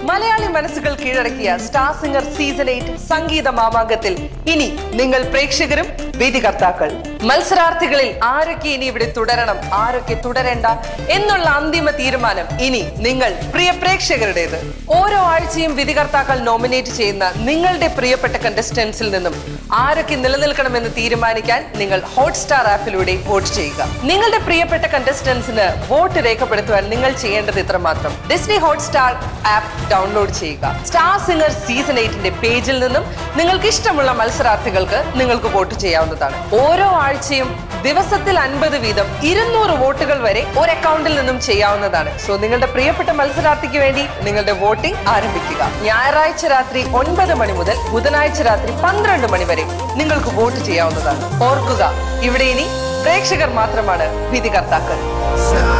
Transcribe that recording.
മലയാളി മനസ്സുകൾ കീഴടക്കിയ Star Singer season eight സംഗീത മാമാങ്കത്തിൽ ഇനി നിങ്ങൾ പ്രേക്ഷകരും വിധികർത്താക്കൾ മത്സരാർത്ഥികളിൽ ആരൊക്കെ ഇനി ഇവിടെ തുടരണം ആരൊക്കെ തുടരേണ്ട എന്നുള്ള അന്തിമ തീരുമാനം ഇനി നിങ്ങൾ പ്രിയ പ്രേക്ഷകരുടേത് ഓരോ ആഴ്ചയും വിധികർത്താക്കൾ നോമിനേറ്റ് ചെയ്യുന്ന നിങ്ങളുടെ പ്രിയപ്പെട്ട കണ്ടസ്റ്റൻസിൽ നിന്നും ആരൊക്കെ നിലനിൽക്കണമെന്ന് തീരുമാനിക്കാൻ നിങ്ങൾ ഹോട്ട്സ്റ്റാർ ആപ്പിലൂടെ വോട്ട് ചെയ്യുക നിങ്ങളുടെ പ്രിയപ്പെട്ട കണ്ടസ്റ്റൻസിന് വോട്ട് രേഖപ്പെടുത്തുവാൻ നിങ്ങൾ ചെയ്യേണ്ടത് ഇത്രമാത്രം ഡിസ്നി ഹോട്ട്സ്റ്റാർ ആപ്പ് ഡൗൺലോഡ് ചെയ്യുക സ്റ്റാർ സിംഗർ സീസൺ എയ്റ്റിന്റെ പേജിൽ നിന്നും നിങ്ങൾക്ക് ഇഷ്ടമുള്ള മത്സരാർത്ഥികൾക്ക് നിങ്ങൾക്ക് വോട്ട് ചെയ്യാവുന്നതാണ് ഓരോ ആഴ്ചയും ദിവസത്തിൽ അൻപത് വീതം ഇരുന്നൂറ് വോട്ടുകൾ വരെ ഒരു അക്കൗണ്ടിൽ നിന്നും ചെയ്യാവുന്നതാണ് സോ നിങ്ങളുടെ പ്രിയപ്പെട്ട മത്സരാർത്ഥിക്ക് വേണ്ടി നിങ്ങളുടെ വോട്ടിംഗ് ആരംഭിക്കുക ഞായറാഴ്ച രാത്രി ഒൻപത് മണി മുതൽ ബുധനാഴ്ച രാത്രി പന്ത്രണ്ട് മണി വരെ നിങ്ങൾക്ക് വോട്ട് ചെയ്യാവുന്നതാണ് ഓർക്കുക ഇവിടെ ഇനി പ്രേക്ഷകർ മാത്രമാണ് വിധികർത്താക്കൾ Star